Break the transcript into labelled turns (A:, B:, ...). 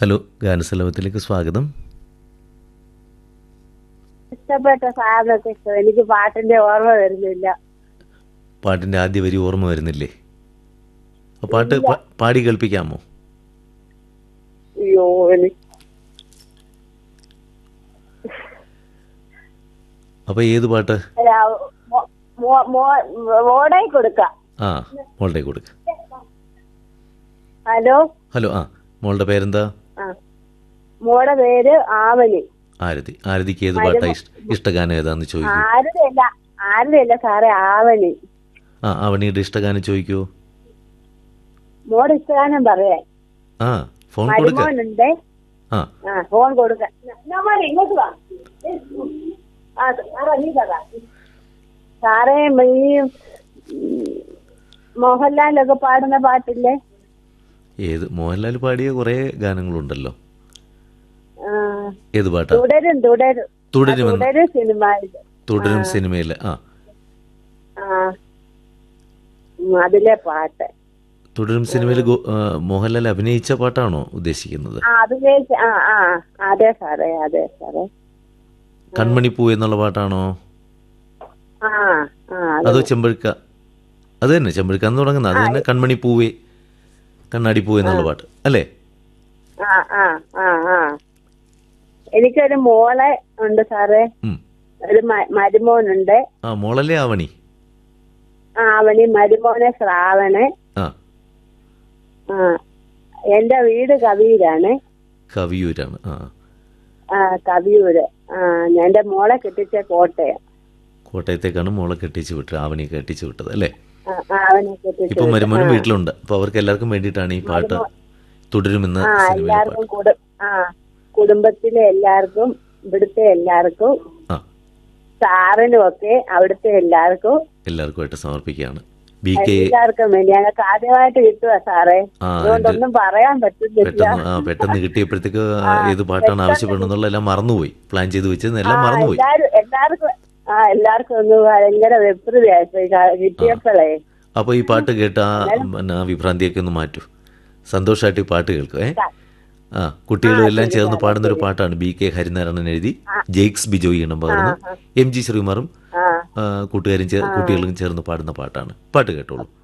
A: Hello ഗാനസലഭത്തിലേക്ക് സ്വാഗതം
B: ഇഷ്ടപ്പെട്ട സാധനമൊക്കെ ഇഷ്ടം എനിക്ക് പാട്ടിന്റെ ഓർമ്മ വരുന്നില്ല
A: പാട്ടിൻ്റെ ആദ്യ വരി ഓർമ്മ വരുന്നില്ലേ ആ പാട്ട് പ- പാടി കേൾപ്പിക്കാമോ
B: അയ്യോ എനിക്ക്
A: അപ്പോൾ ഏത് പാട്ട്
B: അല്ല, മോ- മോ- മോ- മോടെ കൊടുക്കാം
A: ആ മോളുടെ കൊടുക്ക
B: ഹലോ
A: ഹലോ ആ മോളുടെ പേരെന്താ
B: ആ മോടെ പേര് ആവലി
A: ആരതി ആരതിക്ക് ഏത് പാട്ടാ ഇഷ്ട ഇഷ്ടഗാനം ഏതാന്ന് ചോദിക്കൂ
B: ആരുടെയല്ല ആരുടെയല്ല സാറേ ആവലി
A: ആ അവണിയുടെ ഇഷ്ടഗാനം ചോദിക്കൂ
B: മോടെ ഇഷ്ടഗാനം പറയാൻ
A: ആ ഫോൺ കൊടുക്ക
B: മരുമോനുണ്ട്
A: ആ
B: ആ ഫോൺ കൊടുക്കാൻ നമ്മ ഇങ്ങോട്ട് വാ ആ സാറേ നീ പറ സാറേ ഈ ഉം, മോഹൻലാലൊക്കെ പാടുന്ന പാട്ടില്ലേ
A: ഏത് മോഹൻലാൽ പാടിയ കുറേ ഗാനങ്ങളുണ്ടല്ലോ
B: ആ,
A: ഏത് പാട്ടാ
B: തുടരും തുടരും
A: തുടരുമെന്ന്
B: തുടരും സിനിമ
A: തുടരും സിനിമയിലെ ആ
B: ആ ഉം, അതിലെ പാട്ട്
A: തുടരും സിനിമയിൽ ഗോ- ആ, മോഹൻലാൽ അഭിനയിച്ച പാട്ടാണോ ഉദ്ദേശിക്കുന്നത്
B: ആ അതിലേക്ക് ആ ആ അതെ സാറേ അതെ സാറേ
A: കൺമണിപ്പൂ എന്നുള്ള പാട്ടാണോ
B: ആ ആ അത്
A: അതോ ചെമ്പഴുക്ക അത് തന്നെ ചെമ്പഴുക്ക എന്ന് തുടങ്ങുന്നത് അത് തന്നെ കൺമണി പൂവേ കണ്ണാടി പൂവേ എന്നുള്ള പാട്ട് അല്ലേ
B: ആ ആ ആ ആ എനിക്കൊരു മോളെ ഉണ്ട് സാറേ
A: ഉം.
B: ഒരു മ- മരുമോനുണ്ട്
A: ആ മോളല്ലേ ആവണി
B: ആ അവന് മരുമോനെ ശ്രാവണ്
A: ആ
B: ആ എന്റെ വീട് കവിയിലാണ്
A: കവിയൂരാണ് ആ
B: ആ കവിയൂര് ആ ഞാൻ എന്റെ മോളെ കെട്ടിച്ച കോട്ടയം
A: കോട്ടയത്തേക്കാണ് മോളെ കെട്ടിച്ച് വിട്ടത് ആവണിയെ കെട്ടിച്ച് വിട്ടത് അല്ലേ
B: ആ, ആ, അവനെ കെട്ടിച്ച
A: ഇപ്പൊ മരുമോനും വീട്ടിലുണ്ട് അപ്പൊ അവർക്ക് എല്ലാവർക്കും വേണ്ടിയിട്ടാണ് ഈ പാട്ട് തുടരുമെന്ന
B: ആ
A: സിനിമയിലെ
B: എല്ലാവർക്കും
A: പാട്ട്
B: കുടു ആ കുടുംബത്തിലെ എല്ലാവർക്കും ഇവിടുത്തെ എല്ലാവർക്കും
A: ആ
B: സാറിനും ഒക്കെ അവിടുത്തെ എല്ലാവർക്കും
A: എല്ലാവർക്കുമായിട്ട് സമർപ്പിക്കുകയാണ് ബി കെ
B: എല്ലാവർക്കും വേണ്ടി ഞങ്ങൾക്ക് ആദ്യമായിട്ട് കിട്ടുക സാറേ
A: ആ
B: അതുകൊണ്ടൊന്നും പറയാൻ പറ്റുന്നില്ല
A: പെട്ടെന്ന് ആ പെട്ടെന്ന് കിട്ടിയപ്പോഴത്തേക്ക് ആ, ഏത് പാട്ടാണ് ആവശ്യപ്പെടുന്നത് എല്ലാം മറന്നുപോയി പ്ലാൻ ചെയ്ത് വെച്ചത് എല്ലാം
B: ആ,
A: മറന്നുപോയി
B: എല്ലാരും എല്ലാവർക്കും ആ എല്ലാവർക്കും ഒന്ന് ഭയങ്കര വെപ്രതയായിപ്പോയി ക- കിട്ടിയപ്പോഴേ
A: അപ്പോൾ ഈ പാട്ട് കേട്ട് ആ പിന്നെ ആ വിഭ്രാന്തിയൊക്കെ ഒന്ന് മാറ്റൂ സന്തോഷമായിട്ട് ഈ പാട്ട് കേൾക്കും ഏ ആ കുട്ടികളും എല്ലാം ചേർന്ന് പാടുന്ന ഒരു പാട്ടാണ് ബി കെ ഹരിനാരായണൻ എഴുതി ജെയ്ക്സ് ബിജോയി ഇണം പകർന്ന് എം ജി ശ്രീകുമാറും
B: ആ
A: ആ, കൂട്ടുകാരും ചേ- കുട്ടികളും ചേർന്ന് പാടുന്ന പാട്ടാണ് പാട്ട് കേട്ടോളൂ